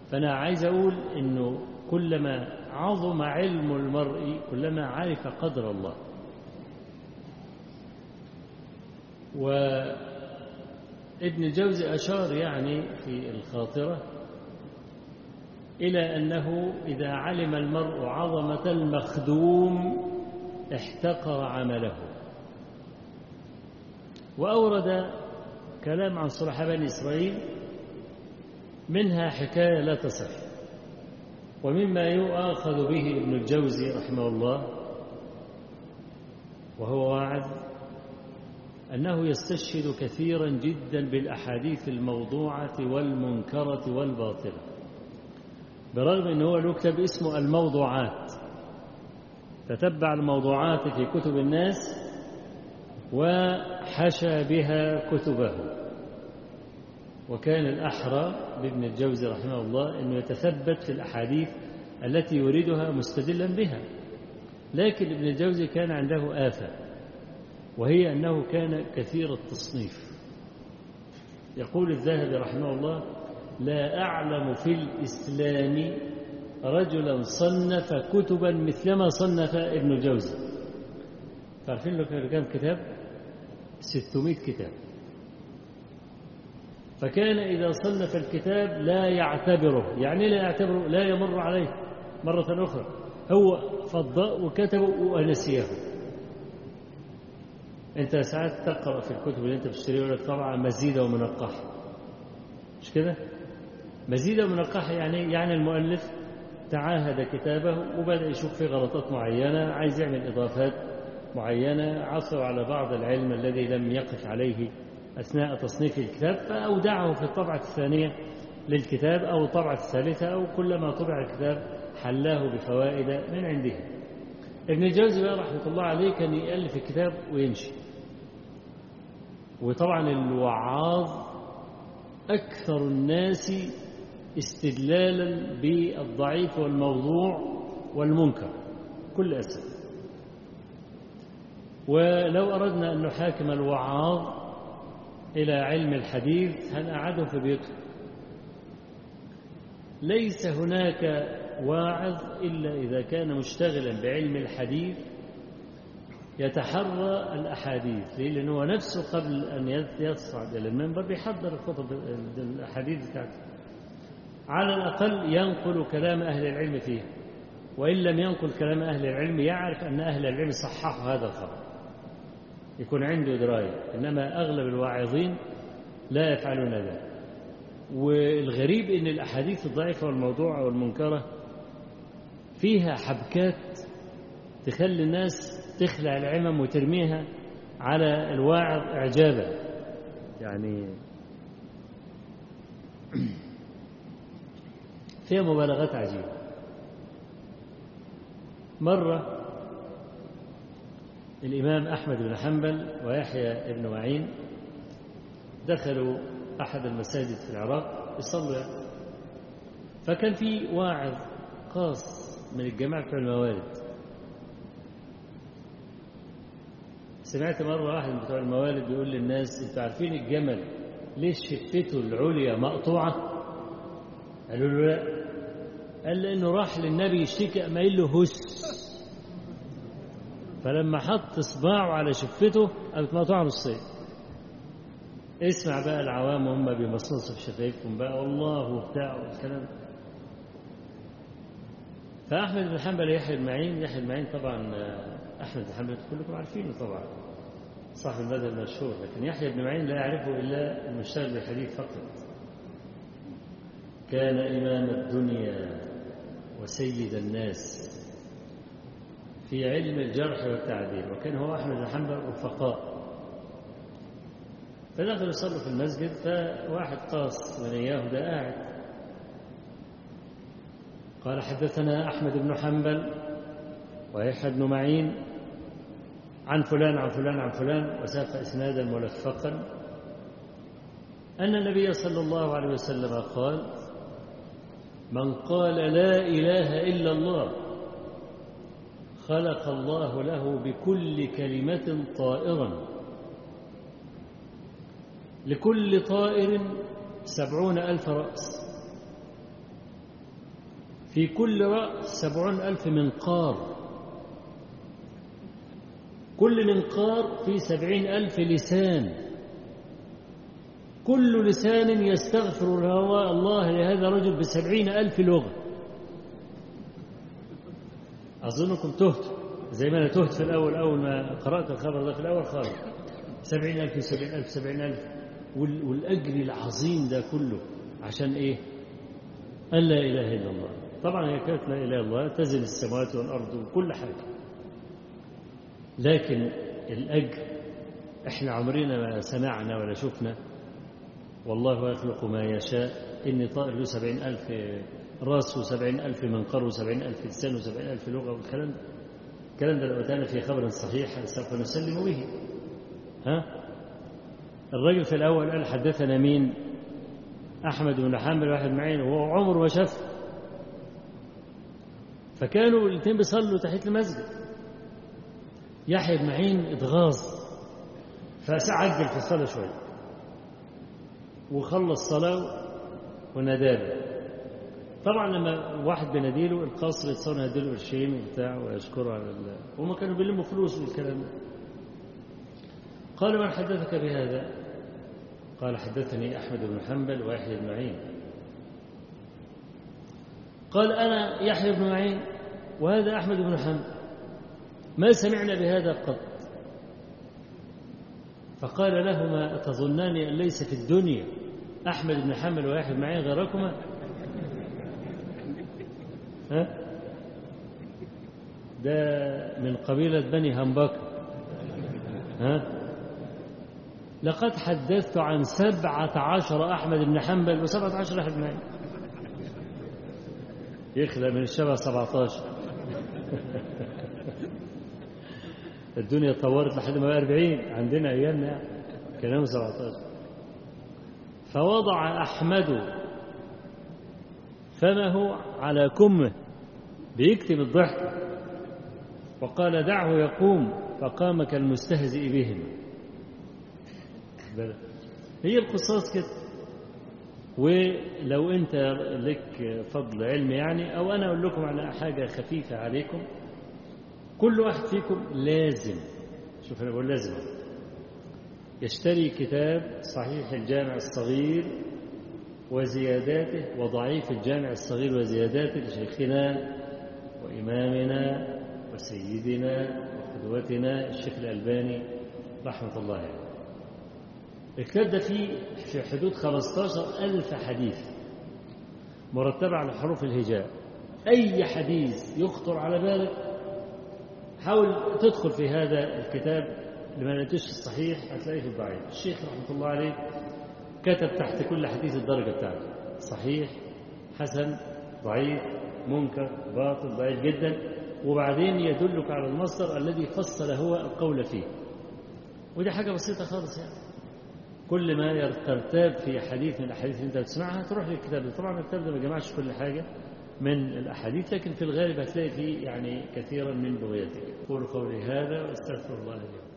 فأنا عايز أقول إنه كلما عظم علم المرء كلما عرف قدر الله وابن الجوزي أشار يعني في الخاطرة إلى أنه إذا علم المرء عظمة المخدوم احتقر عمله وأورد كلام عن صلح بني إسرائيل منها حكاية لا تصح ومما يؤاخذ به ابن الجوزي رحمه الله وهو واعظ أنه يستشهد كثيرا جدا بالأحاديث الموضوعة والمنكرة والباطلة برغم أنه هو له كتاب اسمه الموضوعات تتبع الموضوعات في كتب الناس وحشى بها كتبه وكان الأحرى بابن الجوزي رحمه الله أنه يتثبت في الأحاديث التي يريدها مستدلا بها لكن ابن الجوزي كان عنده آفة وهي أنه كان كثير التصنيف يقول الذهبي رحمه الله لا أعلم في الإسلام رجلا صنف كتبا مثلما صنف ابن الجوزي تعرفين له كم كتاب 600 كتاب فكان إذا صنف الكتاب لا يعتبره يعني لا يعتبره لا يمر عليه مرة أخرى هو فضاء وكتبه ونسيه أنت ساعات تقرأ في الكتب اللي أنت بتشتريها لك طبعا مزيدة ومنقحة مش كده؟ مزيدة ومنقحة يعني يعني المؤلف تعاهد كتابه وبدأ يشوف فيه غلطات معينة عايز يعمل إضافات معينة عثر على بعض العلم الذي لم يقف عليه أثناء تصنيف الكتاب فأودعه في الطبعة الثانية للكتاب أو الطبعة الثالثة أو كلما طبع الكتاب حلاه بفوائد من عنده ابن الجوزي بقى رحمة الله عليه كان يألف الكتاب ويمشي وطبعا الوعاظ أكثر الناس استدلالا بالضعيف والموضوع والمنكر كل أسف ولو أردنا أن نحاكم الوعاظ إلى علم الحديث هنقعدهم في بيوتهم ليس هناك واعظ إلا إذا كان مشتغلا بعلم الحديث يتحرى الأحاديث ليه؟ لأنه هو نفسه قبل أن يصعد إلى المنبر بيحضر الخطب الأحاديث بتاعته على الأقل ينقل كلام أهل العلم فيه وإن لم ينقل كلام أهل العلم يعرف أن أهل العلم صححوا هذا الخبر يكون عنده دراية إنما أغلب الواعظين لا يفعلون ذلك والغريب أن الأحاديث الضعيفة والموضوعة والمنكرة فيها حبكات تخلي الناس تخلع العمم وترميها على الواعظ إعجابا يعني فيها مبالغات عجيبة مرة الإمام أحمد بن حنبل ويحيى بن معين دخلوا أحد المساجد في العراق يصلوا فكان في واعظ خاص من الجماعة بتوع الموالد سمعت مرة واحد من بتوع الموالد بيقول للناس انتوا عارفين الجمل ليش شفته العليا مقطوعة قالوا له لا قال لأنه راح للنبي يشتكي قام قايل له هس فلما حط صباعه على شفته قامت مقطوعة نصين اسمع بقى العوام هم بيمصمصوا في شفايفهم بقى والله وبتاع والكلام فأحمد بن حنبل يحيى المعين يحيى المعين طبعا أحمد بن حنبل كلكم عارفينه طبعا صاحب المذهب المشهور لكن يحيى بن معين لا يعرفه إلا المشتغل بالحديث فقط كان إمام الدنيا وسيد الناس في علم الجرح والتعديل وكان هو أحمد بن حنبل رفقاء فدخلوا يصلوا في المسجد فواحد قاص من إياه ده قاعد قال حدثنا أحمد بن حنبل ويحيى بن معين عن فلان عن فلان عن فلان وساق إسنادا ملفقا أن النبي صلى الله عليه وسلم قال من قال لا إله إلا الله خلق الله له بكل كلمة طائرا لكل طائر سبعون ألف رأس في كل رأس سبعون ألف منقار كل منقار في سبعين ألف لسان كل لسان يستغفر الله لهذا الرجل بسبعين ألف لغة أظنكم تهتوا زي ما أنا تهت في الأول أول ما قرأت الخبر ده في الأول خالص سبعين ألف سبعين ألف سبعين ألف والأجر العظيم ده كله عشان إيه أن لا إله إلا الله طبعا هي كانت لا إله إلا الله تزل السماوات والأرض وكل حاجة لكن الأجر إحنا عمرنا ما سمعنا ولا شفنا والله يخلق ما يشاء إني طائر له سبعين ألف راس وسبعين ألف منقر وسبعين ألف لسان وسبعين ألف لغة والكلام ده الكلام ده لو أتانا في خبر صحيح سوف نسلم به ها الرجل في الأول قال حدثنا مين أحمد بن حنبل واحد معين وهو عمره ما شاف فكانوا الاثنين بيصلوا تحت المسجد يحيى بن معين اتغاظ فسعجل في الصلاة شوية وخلص صلاة وناداله طبعا لما واحد بيناديله القصر يتصور يديله قرشين وبتاع ويشكره على الله وهم كانوا بيلموا فلوس والكلام ده قال من حدثك بهذا قال حدثني أحمد بن حنبل ويحيى بن معين قال أنا يحيى بن معين وهذا أحمد بن حنبل ما سمعنا بهذا قط فقال لهما أتظنان أن ليس في الدنيا أحمد بن حنبل ويحيى بن معين غيركما ها ده من قبيلة بني همبكر ها لقد حدثت عن سبعة عشر أحمد بن حنبل وسبعة عشر أحمد بن معين يخلق من الشبه 17 الدنيا اتطورت لحد ما بقى 40 عندنا ايامنا كانوا 17 فوضع احمد فمه على كمه بيكتب الضحك وقال دعه يقوم فقام كالمستهزئ بهم هي القصاص كده ولو انت لك فضل علم يعني او انا اقول لكم على حاجه خفيفه عليكم كل واحد فيكم لازم شوف انا بقول لازم يشتري كتاب صحيح الجامع الصغير وزياداته وضعيف الجامع الصغير وزياداته لشيخنا وإمامنا وسيدنا وقدوتنا الشيخ الألباني رحمة الله عليه يعني. الكتاب ده فيه في حدود 15 ألف حديث مرتبة على حروف الهجاء أي حديث يخطر على بالك حاول تدخل في هذا الكتاب لما لقيتوش الصحيح هتلاقيه في الضعيف الشيخ رحمة الله عليه كتب تحت كل حديث الدرجة بتاعته صحيح حسن ضعيف منكر باطل ضعيف جدا وبعدين يدلك على المصدر الذي فصل هو القول فيه ودي حاجة بسيطة خالص يعني كل ما ترتاب في حديث من الأحاديث اللي أنت بتسمعها تروح للكتاب ده طبعا الكتاب ده ما جمعش كل حاجة من الأحاديث لكن في الغالب هتلاقي فيه يعني كثيرا من بغيتك قول قولي هذا واستغفر الله لي